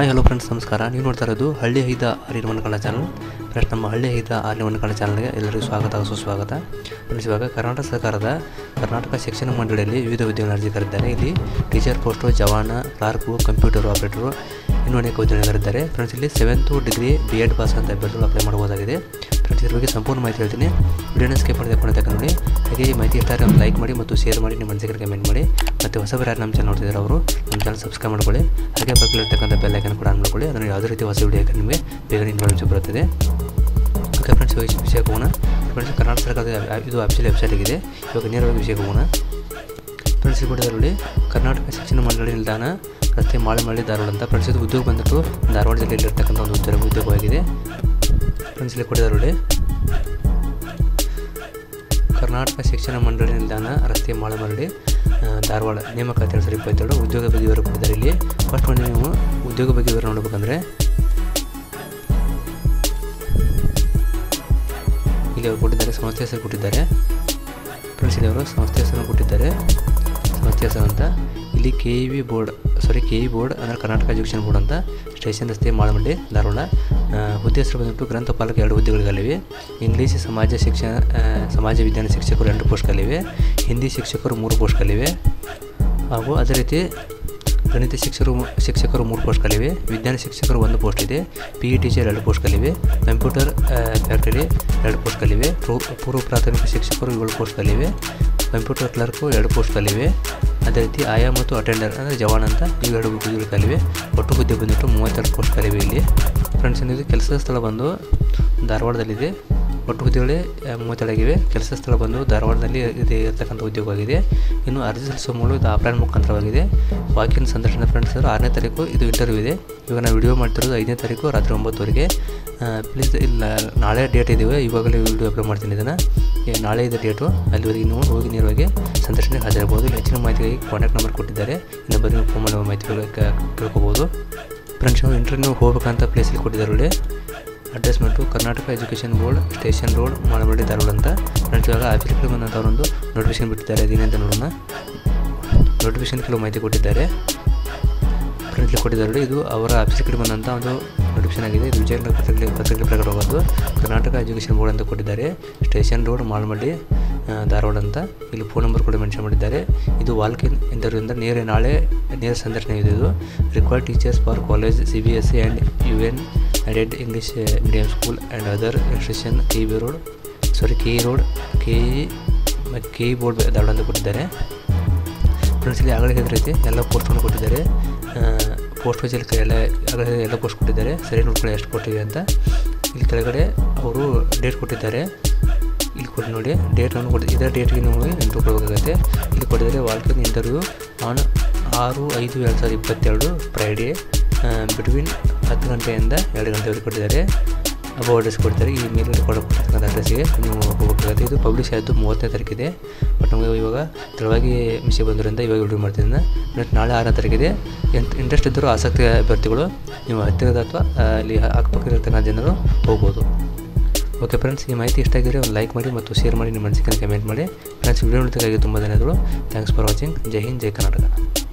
hello friends ನಮಸ್ಕಾರ ನೀವು ನೋಡ್ತಾ ಇರೋದು ಹಳ್ಳಿ ಹೈದ ಆರ್ಯನ ಕನ್ನಡ ಚಾನಲ್ ಫ್ರೆಂಡ್ಸ್ ನಮ್ಮ ಹಳ್ಳಿ ಹೈದ ಆರ್ಯನ ಕನ್ನಡ ಚಾನಲ್ಗೆ ಎಲ್ಲರಿಗೂ ಸ್ವಾಗತ ಹಾಗೂ ಸುಸ್ವಾಗತ ಫ್ರೆಂಡ್ಸ್ ಇವಾಗ ಕರ್ನಾಟಕ ಸರ್ಕಾರದ ಕರ್ನಾಟಕ ಶಿಕ್ಷಣ ಮಂಡಳಿಯಲ್ಲಿ ವಿವಿಧ ಹುದ್ದೆಗಳನ್ನು ಅರ್ಜಿ ಕರೆದಿದ್ದಾರೆ ಇಲ್ಲಿ ಟೀಚರ್ ಪೋಸ್ಟು ಜವಾನ ಕ್ಲಾರ್ಕು ಕಂಪ್ಯೂಟರ್ ಆಪರೇಟರು ಇನ್ನೂ ಅನೇಕ ಹುದ್ದೆಗಳನ್ನು ಕರೆದಿದ್ದಾರೆ ಫ್ರೆಂಡ್ಸ್ ಇಲ್ಲಿ seventh degree B Ed pass ಅಂತ ಅಭ್ಯರ್ಥಿಗಳು ಅಪ್ಲೈ ಮಾಡಬಹುದಾಗಿದೆ ಫ್ರೆಂಡ್ಸ್ ಇದ್ರ ಬಗ್ಗೆ ಸಂಪೂರ್ಣ ಮಾಹಿತಿ ಹೇಳ್ತೀನಿ ವಿಡಿಯೋನ ಸ್ಕಿಪ್ ಮಾಡಿ ತಗೊಂಡು ನೋಡಿ ಹಾಗೆ ಈ ಮಾಹಿತಿ ಇಷ್ಟ ಆದರೆ ಲೈಕ್ ಮಾಡಿ ಮತ್ತು ಶೇರ್ ಮಾಡಿ ನಿಮ್ಮ ಮನಸ್ಸಿಗೆ ಕಮೆಂಟ್ ಮಾಡಿ ಮತ್ತು ಹೊಸಬರು ಯಾರು ನಮ್ಮ ಚಾನಲ್ ನೋಡ್ತಿದ್ದಾರೆ ಅವರು ನಮ್ಮ ಚಾನಲ್ ಸಬ್ಸ್ಕ್ರೈಬ್ ಮಾಡ್ಕೊಳ್ಳಿ ಹಾಗೆ ಪಕ್ಕದಲ್ಲಿರ್ತಕ್ಕಂಥ ಬೆಲ್ ಐಕನ್ ಕೂಡ ಆನ್ ಮಾಡ್ಕೊಳ್ಳಿ ಅದನ್ನು ಯಾವುದೇ ರೀತಿ ಹೊಸ ವಿಡಿಯೋ ನಿಮಗೆ ಬೇಗನೆ ಇನ್ಫಾರ್ಮೇಷನ್ ಬರುತ್ತದೆ ಓಕೆ ಫ್ರೆಂಡ್ಸ್ ಇವಾಗ ವಿಷಯಕ್ಕೆ ಹೋಗೋಣ ಫ್ರೆಂಡ್ಸ್ ಕರ್ನಾಟಕ ಸರ್ಕಾರದ ಆ- ಇದು ಅಫಿಷಿಯಲ್ ವೆಬ್ಸೈಟ್ ಆಗಿದೆ ಇವಾಗ ನೇರವಾಗಿ ವಿಷಯಕ್ಕೆ ಹೋಗೋಣ ಫ್ರೆಂಡ್ಸ್ ಇಲ್ಲಿ ಕರ್ನಾಟಕ ಶಿಕ್ಷಣ ಮಂಡಳಿ ನಿಲ್ದಾಣ ರಸ್ತೆ ಮಾಳಮಳ್ಳಿ ಧಾರವಾಡ ಅಂತ ಫ್ರೆಂಡ್ಸ್ ಇದು ಉದ್ಯೋಗ ಬಂದ್ಬಿಟ್ಟು ಧಾರವಾಡ ಜಿಲ್ಲೆಯಲ್ಲಿರ್ತಕ್ಕಂಥ ಒಂದು ಉದ್ಯೋಗ ಉದ್ಯೋಗವಾಗಿದೆ ಫ್ರೆಂಡ್ಸ್ ಇಲ್ಲಿ ಕೊಟ್ಟಿದ್ದಾರೆ ನೋಡಿ ಕರ್ನಾಟಕ ಶಿಕ್ಷಣ ಮಂಡಳಿ ನಿಲ್ದಾಣ ರಸ್ತೆ ಮಾಳಮರಡಿ ಆ, ಧಾರವಾಡ ನೇಮಕಾತಿ ಎರಡು ಸಾವಿರದ ಇಪ್ಪತ್ತೆರಡು ಉದ್ಯೋಗ ಬಗ್ಗೆ ವಿವರ ಕೊಟ್ಟಿದ್ದಾರೆ ಇಲ್ಲಿ ಫಸ್ಟ್ ಒಂದು ನೀವು ಉದ್ಯೋಗ ಬಗ್ಗೆ ವಿವರ ನೋಡ್ಬೇಕಂದ್ರೆ ಇಲ್ಲಿ ಅವರು ಕೊಟ್ಟಿದ್ದಾರೆ ಸಂಸ್ಥೆ ಹೆಸರು ಕೊಟ್ಟಿದ್ದಾರೆ ಫ್ರೆಂಡ್ಸ್ ಇಲ್ಲಿ ಅವರು ಸಂಸ್ಥೆ ಹೆಸರನ್ನು ಕೊಟ್ಟಿದ್ದಾರೆ ಸಂಸ್ಥೆ ಹೆಸರು ಅಂತ ಇಲ್ಲಿ K E V board sorry K E board ಅಂದರೆ ಕರ್ನಾಟಕ ಎಜುಕೇಷನ್ ಬೋರ್ಡ್ ಅಂತ ಸ್ಟೇಷನ್ ರಸ್ತೆ ಮಾಳಮಂಡಿ ಧಾರವಾಡ ಆ, ಹುದ್ದೆ ಹೆಸರು ಬಂದ್ಬಿಟ್ಟು ಗ್ರಂಥಪಾಲಕ ಎರಡು ಹುದ್ದೆಗಳಿವೆ ಇಂಗ್ಲೀಷ್ ಸಮಾಜ ಶಿಕ್ಷಣ ಆ, ಸಮಾಜ ವಿಜ್ಞಾನ ಶಿಕ್ಷಕರು ಎರಡು ಪೋಸ್ಟ್ಗಳಿವೆ ಹಿಂದಿ ಶಿಕ್ಷಕರು ಮೂರು ಪೋಸ್ಟ್ಗಳಿವೆ ಹಾಗೂ ಅದೇ ರೀತಿ ಗಣಿತ ಶಿಕ್ಷಕರು ಶಿಕ್ಷಕರು ಮೂರು ಪೋಸ್ಟ್ಗಳಿವೆ ವಿಜ್ಞಾನ ಶಿಕ್ಷಕರು ಒಂದು ಪೋಸ್ಟ್ ಇದೆ ಪಿ ಇ ಟೀಚರ್ ಎರಡು ಪೋಸ್ಟ್ಗಳಿವೆ ಕಂಪ್ಯೂಟರ್ ಫ್ಯಾಕ್ಟರಿ ಎರಡು ಪೋಸ್ಟ್ಗಳಿವೆ ಪೂ- ಪೂರ್ವ ಪ್ರಾಥಮಿಕ ಶಿಕ್ಷಕರು ಏಳು ಪೋಸ್ಟ್ಗಳಿವೆ ಕಂಪ್ಯೂಟರ್ ಕ್ಲರ್ಕು ಎರಡು ಪೋಸ್ಟ್ಗಳಿವೆ ಅದೇ ರೀತಿ ಆಯಾ ಮತ್ತು ಅಟೆಂಡರ್ ಅಂದರೆ ಜವಾನ್ ಅಂತ ಇವು ಎರಡು ಹುದ್ದೆಗಳಿವೆ ಒಟ್ಟು ಹುದ್ದೆ ಬಂದ್ಬಿಟ್ಟು ಮೂವತ್ತೆರಡು ಪೋಸ್ಟ್ಗಳಿವೆ ಇಲ್ಲಿ ಫ್ರೆಂಡ್ಸ್ ಇದು ಕೆಲಸದ ಸ್ಥಳ ಬಂದು ಧಾರವಾಡದಲ್ಲಿದೆ ಒಟ್ಟು ಹುದ್ದೆಗಳೇ ಆ, ಮೂವತ್ತೆರಡಾಗಿವೆ ಕೆಲಸ ಸ್ಥಳ ಬಂದು ಧಾರವಾಡದಲ್ಲಿ ಇದೆ ಇರತಕ್ಕಂಥ ಉದ್ಯೋಗವಾಗಿದೆ ಇನ್ನು ಅರ್ಜಿ ಸಲ್ಲಿಸುವ ಮೂಲಕ ಇದು ಆಫ್ಲೈನ್ ಮುಖಾಂತರವಾಗಿದೆ ವಾಕಿನ್ ಸಂದರ್ಶನ ಫ್ರೆಂಡ್ಸ್ ಆರನೇ ತಾರೀಕು ಇದು ಇಂಟರ್ವ್ಯೂ ಇದೆ ಇವಾಗ ನಾವು ವಿಡಿಯೋ ಮಾಡ್ತಿರೋದು ಐದನೇ ತಾರೀಕು ರಾತ್ರಿ ಒಂಬತ್ತುವರೆಗೆ ಪ್ಲೀಸ್ ಇಲ್ಲ ನಾಳೆ ಡೇಟ್ ಇದ್ದೀವಿ ಇವಾಗಲೇ ವಿಡಿಯೋ ಅಪ್ಲೋಡ್ ಮಾಡ್ತೀನಿ ಇದನ್ನು ಏ, ನಾಳೆ ಇದೆ ಡೇಟು ಅಲ್ಲಿವರೆಗೆ ನೀವು ಹೋಗಿ ನೇರವಾಗಿ ಸಂದರ್ಶನಕ್ಕೆ ಹಾಜರಾಗಬಹುದು ಇಲ್ಲಿ ಹೆಚ್ಚಿನ ಮಾಹಿತಿಗಾಗಿ ಕಾಂಟ್ಯಾಕ್ಟ್ ನಂಬರ್ ಕೊಟ್ಟಿದ್ದಾರೆ ಇನ್ನು ಬರೀ ಫೋನ್ ಮಾಡಿ ಮಾಹಿತಿ ಕೇಳ್ಕೊಬೋದು ಫ್ರೆಂಡ್ಸ್ ನಾವು ಇಂಟರ್ವ್ಯೂ ಹೋಗ್ಬೇಕಂತ ಪ್ಲೇಸಲ್ಲಿ ಕೊಟ್ಟಿದ್ದಾರೆ ನೋಡಿ ಅಡ್ರೆಸ್ ಬಂತು Karnataka education board station road Malamadi Dharwad ಅಂತ ಫ್ರೆಂಡ್ಸ್ ಇವಾಗ ಆಫೀಸ್ಗೆ ಬಂದಂಥ ಅವರೊಂದು ನೋಟಿಫಿಕೇಶನ್ ಬಿಟ್ಟಿದ್ದಾರೆ ಅದೇನೆ ಅಂತ ನೋಡೋಣ ನೋಟಿಫಿಕೇಶನ್ ಕೆಲವು ಮಾಹಿತಿ ಕೊಟ್ಟಿದ್ದಾರೆ ಫ್ರೆಂಡ್ಲಿ ಕೊಟ್ಟಿದ್ದಾರೆ ನೋಡಿ, ಇದು ಅವರ ಆಫೀಸ್ ಕಡೆ ಬಂದಂಥ ಒಂದು ನೋಟಿಫಿಕೇಶನ್ ಆಗಿದೆ ಇದು ವಿಜಯನಗರ ಪತ್ರಿಕೆ ಪತ್ರಿಕೆ ಪ್ರಕಟವಾಗೋದು ಕರ್ನಾಟಕ ಎಜುಕೇಷನ್ ಬೋರ್ಡ್ ಅಂತ ಕೊಟ್ಟಿದ್ದಾರೆ ಸ್ಟೇಷನ್ ರೋಡ್ ಮಾಳಮಡಿ ಆ, ಧಾರವಾಡ ಅಂತ ಇಲ್ಲಿ ಫೋನ್ ನಂಬರ್ ಕೂಡ ಮೆನ್ಷನ್ ಮಾಡಿದ್ದಾರೆ ಇದು ವಾಲ್ಕಿನ್ ಇಂಟರ್ವ್ಯೂ ಇಂದ ನೇರ ನಾಳೆ ನೇರ ಸಂದರ್ಶನ ಇದೆ ಇದು required teachers for college C B S C and unaided English medium school and other institution K B road sorry K E road K E K E board Dharwad ಅಂತ ಕೊಟ್ಟಿದ್ದಾರೆ friends ಇಲ್ಲಿ ಆಗಲೇ ಹೇಳಿದ ರೀತಿ ಎಲ್ಲ ಪೋಸ್ಟನ್ನು ಕೊಟ್ಟಿದ್ದಾರೆ post ವೈಸಲ್ಲಿ ಎಲ್ಲ ಆಗಲೇ ಎಲ್ಲ ಪೋಸ್ಟ್ ಕೊಟ್ಟಿದ್ದಾರೆ ಸರಿ ನೋಡ್ಕೊಳ್ಳಿ ಎಷ್ಟು ಪೋಸ್ಟ್ ಇದೆ ಅಂತ ಇಲ್ಲಿ ಕೆಳಗಡೆ ಅವರು ಡೇಟ್ ಕೊಟ್ಟಿದ್ದಾರೆ ಇಲ್ಲಿ ಕೊಟ್ಟು ನೋಡಿ ಡೇಟನ್ನು ಕೊಟ್ಟು ಇದರ ಡೇಟ್ಗೆ ನೀವು ಎಂಟ್ರಿ ಕೊಡಬೇಕಾಗತ್ತೆ ಇಲ್ಲಿ ಕೊಟ್ಟಿದ್ದಾರೆ ವಾಲ್ಕಿನ್ ಇಂಟರ್ವ್ಯೂ ಆನ್ ಆರು ಐದು ಎರಡು ಸಾವಿರದ ಇಪ್ಪತ್ತೆರಡು ಫ್ರೈಡೇ ಬಿಟ್ವೀನ್ ಹತ್ತು ಗಂಟೆಯಿಂದ ಎರಡು ಗಂಟೆವರೆಗೆ ಕೊಟ್ಟಿದ್ದಾರೆ ಅಬೋ ಅಡ್ರೆಸ್ ಕೊಡ್ತಾರೆ ಈ ಮೇಲ್ಗಡೆ ಕೊಡತಕ್ಕಂಥ ಅಡ್ರೆಸ್ಸಿಗೆ ನೀವು ಹೋಗಬೇಕಾಗುತ್ತೆ ಇದು ಪಬ್ಲಿಷ್ ಆಯಿತು ಮೂವತ್ತನೇ ತಾರೀಕಿದೆ ಬಟ್ ನಮಗೆ ಇವಾಗ ತಡವಾಗಿ ವಿಷಯ ಬಂದಿರೋದ್ರಿಂದ ಇವಾಗ ವಿಡಿಯೋ ಮಾಡ್ತಿದ್ದೀನಿ ಬಟ್ ನಾಳೆ ಆರನೇ ತಾರೀಕಿದೆ ಎಂತ ಇಂಟ್ರೆಸ್ಟ್ ಇದ್ದರೂ ಆಸಕ್ತಿ ಅಭ್ಯರ್ಥಿಗಳು ನೀವು ಹತ್ತಿರದ ಅಥವಾ ಅಲ್ಲಿ ಅಕ್ಕಪಕ್ಕದಲ್ಲಿರ್ತಕ್ಕಂಥ ಜನರು ಹೋಗ್ಬೋದು ಓಕೆ ಫ್ರೆಂಡ್ಸ್ ಈ ಮಾಹಿತಿ ಇಷ್ಟ ಆಗಿದ್ರೆ ಒಂದು ಲೈಕ್ ಮಾಡಿ ಮತ್ತು ಶೇರ್ ಮಾಡಿ ನಿಮ್ಮ ಮನಸ್ಸಿಗೆ ಕಮೆಂಟ್ ಮಾಡಿ ಫ್ರೆಂಡ್ಸ್ ವಿಡಿಯೋ ನೋಡೋದಕ್ಕಾಗಿ ತುಂಬ ಧನ್ಯವಾದಗಳು thanks for watching Jai Hind Jai Karnataka